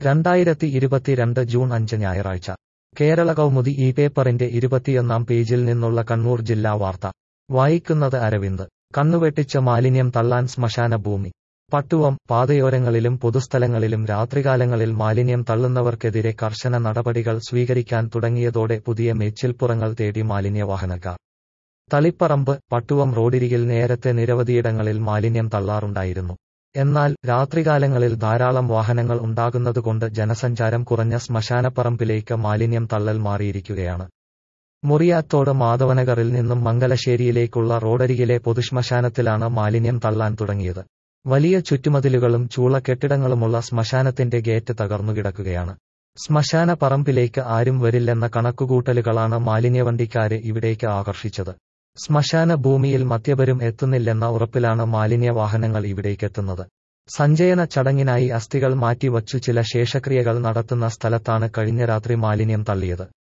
രണ്ടായിരത്തി ഇരുപത്തിരണ്ട് ജൂൺ അഞ്ച് ഞായറാഴ്ച കേരള കൗമുദി ഈ പേപ്പറിന്റെ ഇരുപത്തിയൊന്നാം പേജിൽ നിന്നുള്ള കണ്ണൂർ ജില്ലാ വാർത്ത വായിക്കുന്നത് അരവിന്ദ് കണ്ണുവെട്ടിച്ച മാലിന്യം തള്ളാൻ ശ്മശാന ഭൂമി പട്ടുവം പാതയോരങ്ങളിലും പൊതുസ്ഥലങ്ങളിലും രാത്രികാലങ്ങളിൽ മാലിന്യം തള്ളുന്നവർക്കെതിരെ കർശന നടപടികൾ സ്വീകരിക്കാൻ തുടങ്ങിയതോടെ പുതിയ മേച്ചിൽപ്പുറങ്ങൾ തേടി മാലിന്യവാഹനക്കാർ തളിപ്പറമ്പ് പട്ടുവം റോഡിരികിൽ നേരത്തെ നിരവധിയിടങ്ങളിൽ മാലിന്യം തള്ളാറുണ്ടായിരുന്നു എന്നാൽ രാത്രികാലങ്ങളിൽ ധാരാളം വാഹനങ്ങൾ ഉണ്ടാകുന്നതുകൊണ്ട് ജനസഞ്ചാരം കുറഞ്ഞ ശ്മശാനപ്പറമ്പിലേക്ക് മാലിന്യം തള്ളൽ മാറിയിരിക്കുകയാണ് മുറിയാത്തോട് മാധവനഗറിൽ നിന്നും മംഗലശ്ശേരിയിലേക്കുള്ള റോഡരികിലെ പൊതുശ്മശാനത്തിലാണ് മാലിന്യം തള്ളാൻ തുടങ്ങിയത് വലിയ ചുറ്റുമതിലുകളും ചൂളക്കെട്ടിടങ്ങളുമുള്ള ശ്മശാനത്തിന്റെ ഗേറ്റ് തകർന്നുകിടക്കുകയാണ് ശ്മശാന പറമ്പിലേക്ക് ആരും വരില്ലെന്ന കണക്കുകൂട്ടലുകളാണ് മാലിന്യവണ്ടിക്കാരെ ഇവിടേക്ക് ആകർഷിച്ചത് ശ്മശാന ഭൂമിയിൽ മദ്യപരും എത്തുന്നില്ലെന്ന ഉറപ്പിലാണ് മാലിന്യവാഹനങ്ങൾ ഇവിടേക്കെത്തുന്നത് സഞ്ചയന ചടങ്ങിനായി അസ്ഥികൾ മാറ്റിവച്ചു ചില ശേഷക്രിയകൾ നടത്തുന്ന സ്ഥലത്താണ് കഴിഞ്ഞ രാത്രി മാലിന്യം തള്ളിയത്